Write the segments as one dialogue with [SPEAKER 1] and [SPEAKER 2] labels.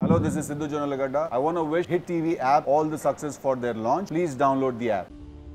[SPEAKER 1] Hello, this is Sidhu Jonalagada. I want to wish Hit TV app all the success for their launch. Please download the app.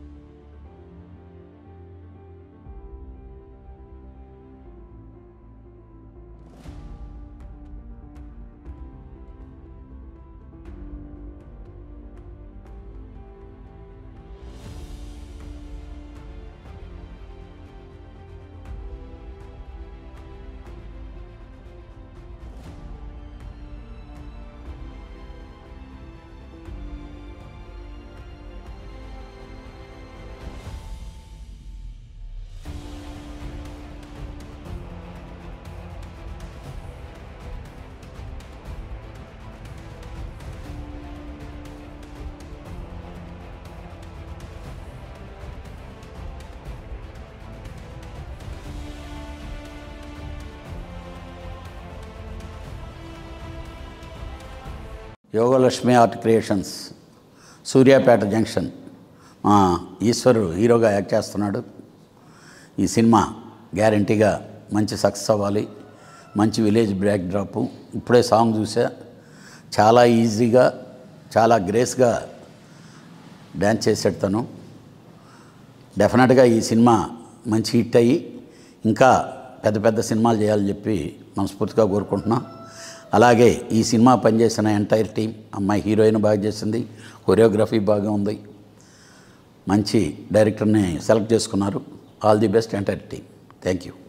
[SPEAKER 2] Yogalakshmi art creations Suryapet junction మా ఈశ్వరు హీరోగా act చేస్తున్నాడు ఈ cinema గ్యారంటీగా మంచి success అవ్వాలి మంచి village backdrop ఇప్పుడే song చూసా చాలా ఈజీగా చాలా గ్రేస్గా డ్యాన్స్ చేసాడు తను డెఫినెట్గా ఈ సినిమా మంచి హిట్ అయ్యి ఇంకా పెద్ద పెద్ద సినిమాలు చేయాలని చెప్పి మనస్ఫూర్తిగా కోరుకుంటున్నాం అలాగే ఈ సినిమా పనిచేసిన ఎంటైర్ టీం అమ్మాయి హీరోయిన్ బాగా చేసింది కొరియోగ్రఫీ బాగా ఉంది మంచి డైరెక్టర్ని సెలెక్ట్ చేసుకున్నారు all the best entire team thank you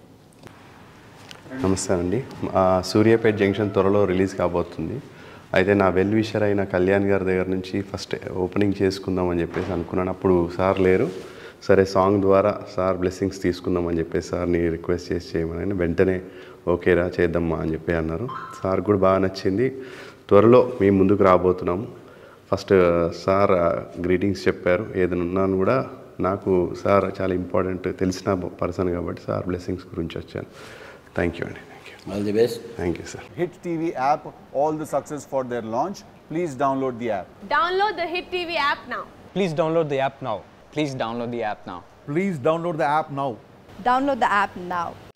[SPEAKER 3] నమస్తే అండి ఆ, సూర్యాపేట్ జంక్షన్ త్వరలో రిలీజ్ కాబోతుంది అయితే నా వెల్ విషర్ అయిన కళ్యాణ్ గారి దగ్గర నుంచి ఫస్ట్ ఓపెనింగ్ చేసుకుందాం అని చెప్పేసి అనుకున్నాను అప్పుడు సార్ లేరు సరే సాంగ్ ద్వారా సార్ బ్లెస్సింగ్స్ తీసుకుందాం అని చెప్పేసి సార్ని రిక్వెస్ట్ చేసి చేయమని వెంటనే ఓకేరా చేద్దామా అని చెప్పి అన్నారు సార్ కూడా బాగా నచ్చింది త్వరలో మేము ముందుకు రాబోతున్నాము ఫస్ట్ సార్ గ్రీటింగ్స్ చెప్పారు ఏదైనా ఉన్నాను కూడా నాకు సార్ చాలా ఇంపార్టెంట్ తెలిసిన పర్సన్ కాబట్టి సార్ బ్లెస్సింగ్స్ గురించి వచ్చాను థ్యాంక్ యూ అండి thank you
[SPEAKER 2] all the best
[SPEAKER 3] thank you sir
[SPEAKER 1] Hit TV app all the success for their launch. Please download the app.
[SPEAKER 4] Download the Hit TV app now.
[SPEAKER 5] Please download the app now.
[SPEAKER 6] Please download the app now.
[SPEAKER 7] Please download the app now.
[SPEAKER 8] Download the app now.